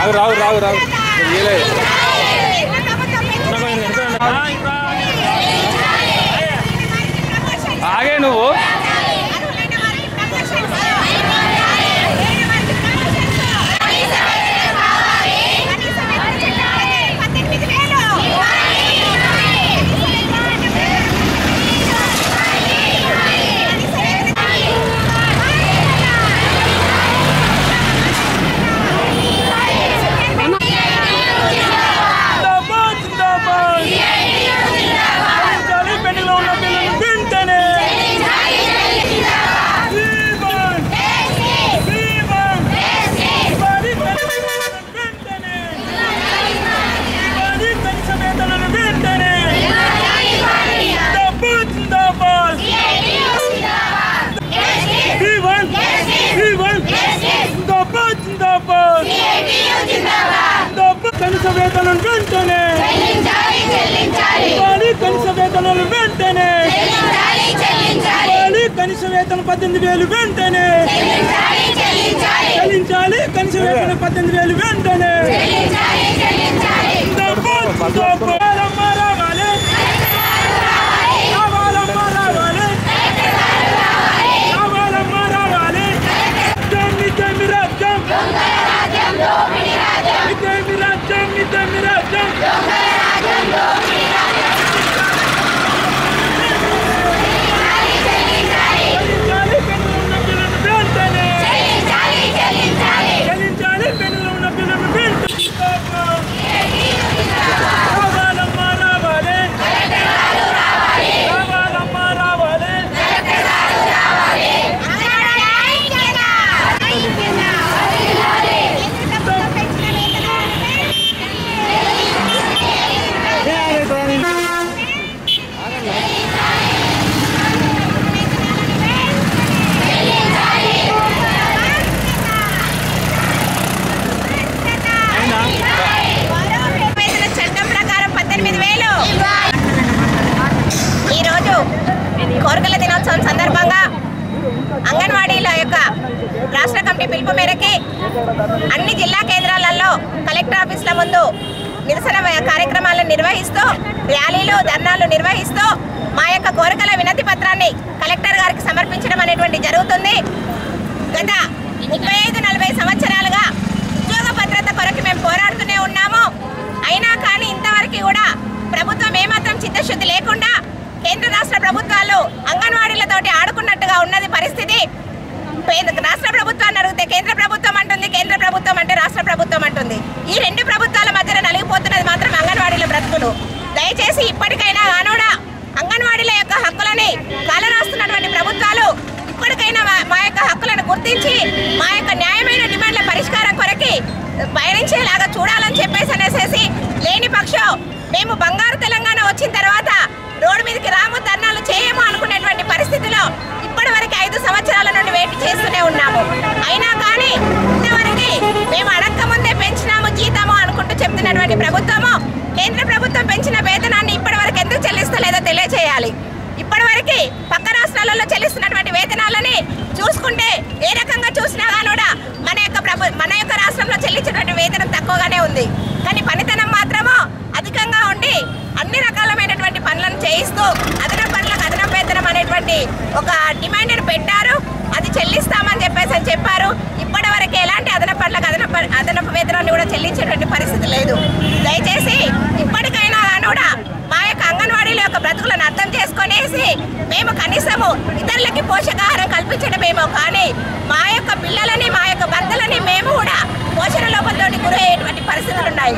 రావు రావు రావు రావు ఇయ్యలేదు ఆగే నువ్వు జిందాబాద్ జిందాబాద్ చాలి పెండింగ్లో ఉన్న బిల్లును వెంటనే శ్రీమాన్ శ్రీమాన్ వారి కనీస వెంటనే వారి కనీస వేతనాలను వెంటనే జిందాబాద్ జిందాబాద్ శ్రీమాన్ శ్రీమాన్ జిందాబాద్ జిందాబాద్ జిందాబాద్ కనీస వేతనాలను వెంటనే వారి కనీస వేతనాలు వెంటనే వారి కనీస వేతనం పద్దెనిమిది వేలు వెంటనే చెల్లించాలి కనీస వేతనం పద్దెనిమిది వేలు వెంటనే జిందాబాద్, జిందాబాద్. రావాలమ్మ, రావాలి. రావాలమ్మ, రావాలి. రావాలమ్మ, రావాలి. రాజ్యం, నిజమి రాజ్యం. నిజమి రాజ్యం, నిజమి రాజ్యం. చెల్లించాలి పెన్నులు ఉన్న బిల్లును వెంటనే చెల్లించాలి పెన్నులు ఉన్న బిల్లును వెంటనే రావాలమ్మ రావాలి రావాలమ్మ రావాలి వేతన చట్టం ప్రకారం పద్దెనిమిది వేలు ఈరోజు కోరికల దినోత్సవం సందర్భంగా అంగన్వాడీల యొక్క రాష్ట్ర కమిటీ పిలుపు మేరకి అన్ని జిల్లా కేంద్రాలలో కలెక్టర్ ఆఫీసుల ముందు నిరసన కార్యక్రమాలను నిర్వహిస్తూ ర్యాలీలు ధర్నాలు నిర్వహిస్తూ మా యొక్క కోరికల వినతి పత్రాన్ని కలెక్టర్ గారికి సమర్పించడం అనేటువంటి జరుగుతుంది గత ముప్పై ఐదు నలభై సంవత్సరాలుగా ఉద్యోగ భద్రత కొరకు మేము పోరాడుతూనే ఉన్నాము అయినా కానీ ఇంతవరకు కూడా ప్రభుత్వం ఏమాత్రం చిత్తశుద్ధి లేకుండా కేంద్ర రాష్ట్ర ప్రభుత్వాలు అంగన్వాడీలతోటి ఆడుకున్నట్టుగా ఉన్నది పరిస్థితి పేద- రాష్ట్ర ప్రభుత్వాన్ని అడిగితే కేంద్ర ప్రభుత్వం అంటుంది కేంద్ర ప్రభుత్వం అంటే రాష్ట్ర ప్రభుత్వం అంటుంది ఈ రెండు ప్రభుత్వాల మధ్యన నలిగిపోతున్నది మాత్రం అంగన్వాడీల బ్రతుకులు దయచేసి ఇప్పటికైనా కానోడా అంగన్వాడీల యొక్క హక్కులని కాలరాస్తున్నటువంటి ప్రభుత్వాలు ఇప్పటికైనా మా- మా యొక్క హక్కులను గుర్తించి మా యొక్క న్యాయమైన డిమాండ్ల పరిష్కారం కొరకి పయనించేలాగా చూడాలని చెప్పేసి అనేసేసి లేని పక్షం మేము బంగారు తెలంగాణ వచ్చిన తర్వాత రోడ్డు మీదకి రాము ధర్నాలు చేయము అనుకునేటువంటి పరిస్థితిలో ఇప్పటి వరకు ఐదు సంవత్సరాల నుండి వెయిట్ చేస్తూనే ఉన్నాము అయినా కానీ ఇంతవరకు మేము అడక్క ముందే పెంచినాము జీతము అనుకుంటూ చెప్తున్నటువంటి ప్రభుత్వము కేంద్ర ప్రభుత్వం పెంచిన వేతనాన్ని ఇప్పటి వరకు ఎందుకు చెల్లిస్తలేదో తెలియజేయాలి ఇప్పటివరకు పక్క రాష్ట్రాలలో చెల్లిస్తున్నటువంటి వేతనాలని చూసుకుంటే ఏ రకంగా చూసినా కానోడా మన యొక్క ప్రభు మన యొక్క రాష్ట్రంలో చెల్లించినటువంటి వేతనం తక్కువగానే ఉంది కానీ పనితనం మాత్రము అధికంగా ఉండి అన్ని రకాలమైనటువంటి పనులను చేయిస్తూ అదనపు పనులకు అదనపు వేతనం అనేటువంటి ఒక డిమాండ్ని పెట్టారు అది చెల్లిస్తామని చెప్పేసి అని చెప్పారు ఇప్పటి వరకు ఎలాంటి అదనపు పనులకు అదనపు అదనపు వేతనాన్ని కూడా చెల్లించేటువంటి పరిస్థితి లేదు దయచేసి ఇప్పటికైనా కూడా మా యొక్క అంగన్వాడీల యొక్క బ్రతుకులను అర్థం చేసుకొనేసి మేము కనీసము ఇతరులకి పోషకాహారం కల్పించడమేమో కానీ మా యొక్క పిల్లలని మా యొక్క భర్తలని మేము కూడా పోషణ లోపంతో గురయ్యేటువంటి పరిస్థితులు ఉన్నాయి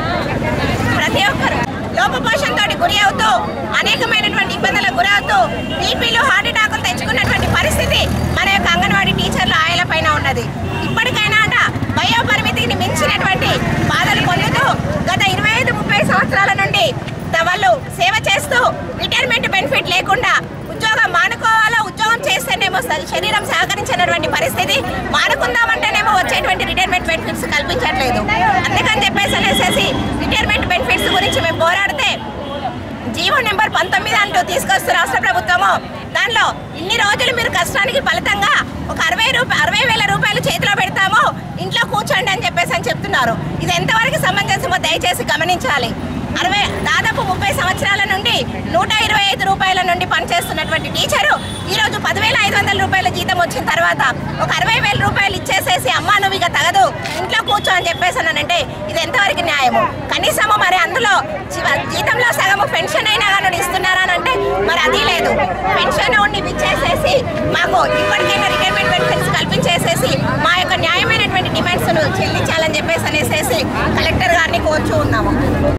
ప్రతి ఒక్కరు లోపపోషణతో గురి అవుతూ అనేకమైనటువంటి ఇబ్బందులకు గురవుతూ బీపీలు హార్ట్ అటాకులు తెచ్చుకున్నటువంటి పరిస్థితి మన యొక్క అంగన్వాడీ టీచర్ల ఆయల పైన ఉన్నది ఇప్పటికైనా అట వయో పరిమితిని మించినటువంటి బాధలు పొందుతూ గత ఇరవై ఐదు ముప్పై సంవత్సరాల నుండి త- వాళ్ళు సేవ చేస్తూ రిటైర్మెంట్ బెనిఫిట్ లేకుండా ఉద్యోగం మానుకోవాలో ఉద్యోగం చేస్తేనేమో స- శరీరం సహకరించినటువంటి పరిస్థితి మానుకుందామంటేనేమో వచ్చేటువంటి రిటైర్మెంట్ బెనిఫిట్స్ కల్పించట్లేదు అందుకని చెప్పేసి అనేసి రిటైర్మెంట్ బెనిఫిట్స్ గురించి మేము పోరాడితే జీవో నెంబర్ పంతొమ్మిది అంటూ తీసుకొస్తూ రాష్ట్ర ప్రభుత్వము దానిలో ఇన్ని రోజులు మీరు కష్టానికి ఫలితంగా ఒక అరవై రూపాయ అరవై వేల రూపాయలు చేతిలో పెడతాము ఇంట్లో కూర్చోండి అని చెప్పేసి అని చెప్తున్నారు ఇది ఎంతవరకు సమంజసమో దయచేసి గమనించాలి అరవై దాదాపు ముప్పై సంవత్సరాల నుండి నూట ఇరవై ఐదు రూపాయల నుండి పనిచేస్తున్నటువంటి టీచరు ఈరోజు పదివేల ఐదు వందల రూపాయల జీతం వచ్చిన తర్వాత ఒక అరవై వేల రూపాయలు ఇచ్చేసేసి అమ్మా నువ్వు ఇక తగదు ఇంట్లో కూర్చో అని చెప్పేసి అంటే ఇది ఎంతవరకు న్యాయము కనీసము మరి అందులో చివ- జీతంలో సగము పెన్షన్ అయినా కానీ ఇస్తున్నారా అని అంటే మరి అది లేదు పెన్షన్ ఉండి ఇచ్చేసేసి మాకు ఇప్పటికైనా రిటైర్మెంట్ బెనిఫిట్స్ కల్పించేసేసి మా యొక్క న్యాయమైనటువంటి డిమాండ్స్ చెల్లించాలని చెప్పేసి అనేసేసి కలెక్టర్ గారిని కోరుచూ ఉన్నాము